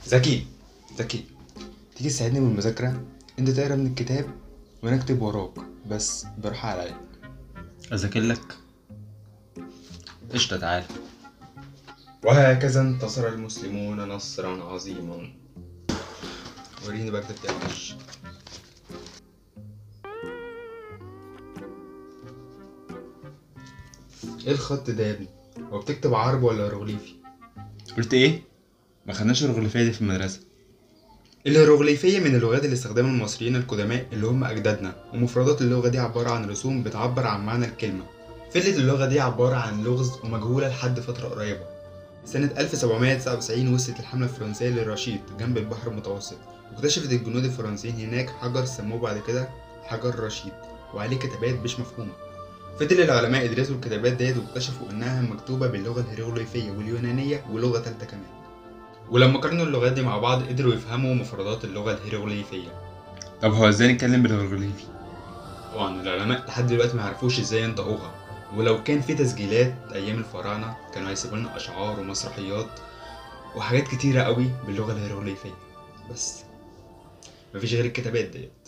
ذكي ذكي تيجي تساعدني بالمذاكرة انت تقرا من الكتاب وانا اكتب وراك بس براحة عليا اذاكر لك قشطه تعال وهكذا انتصر المسلمون نصرا عظيما وريني بقى كتبت ايه يا وحش. ايه الخط ده يا ابني هو بتكتب عربي ولا هيروغليفي قلت ايه ما خدناش الرغلفيه دي في المدرسه الهيروغليفية من اللغات اللي استخدمها المصريين القدماء اللي هم أجدادنا ومفردات اللغة دي عبارة عن رسوم بتعبر عن معنى الكلمة فكرة اللغة دي عبارة عن لغز ومجهولة لحد فترة قريبة سنة 1799 وصلت الحملة الفرنسية للرشيد جنب البحر المتوسط واكتشفت الجنود الفرنسيين هناك حجر سموه بعد كده حجر رشيد وعليه كتابات مش مفهومة فضل العلماء يدرسوا الكتابات ديت واكتشفوا إنها مكتوبة باللغة الهيروغليفية واليونانية ولغة تالتة كمان ولما قارنوا اللغات دي مع بعض قدروا يفهموا مفردات اللغة الهيروغليفية طب هو ازاي نتكلم بالهيروغليفي طبعا العلماء لحد دلوقتي ما يعرفوش ازاي ينطقوها ولو كان في تسجيلات ايام الفراعنه كانوا هيسيبوا لنا اشعار ومسرحيات وحاجات كتيره قوي باللغه الهيروغليفيه بس مفيش غير الكتابات دي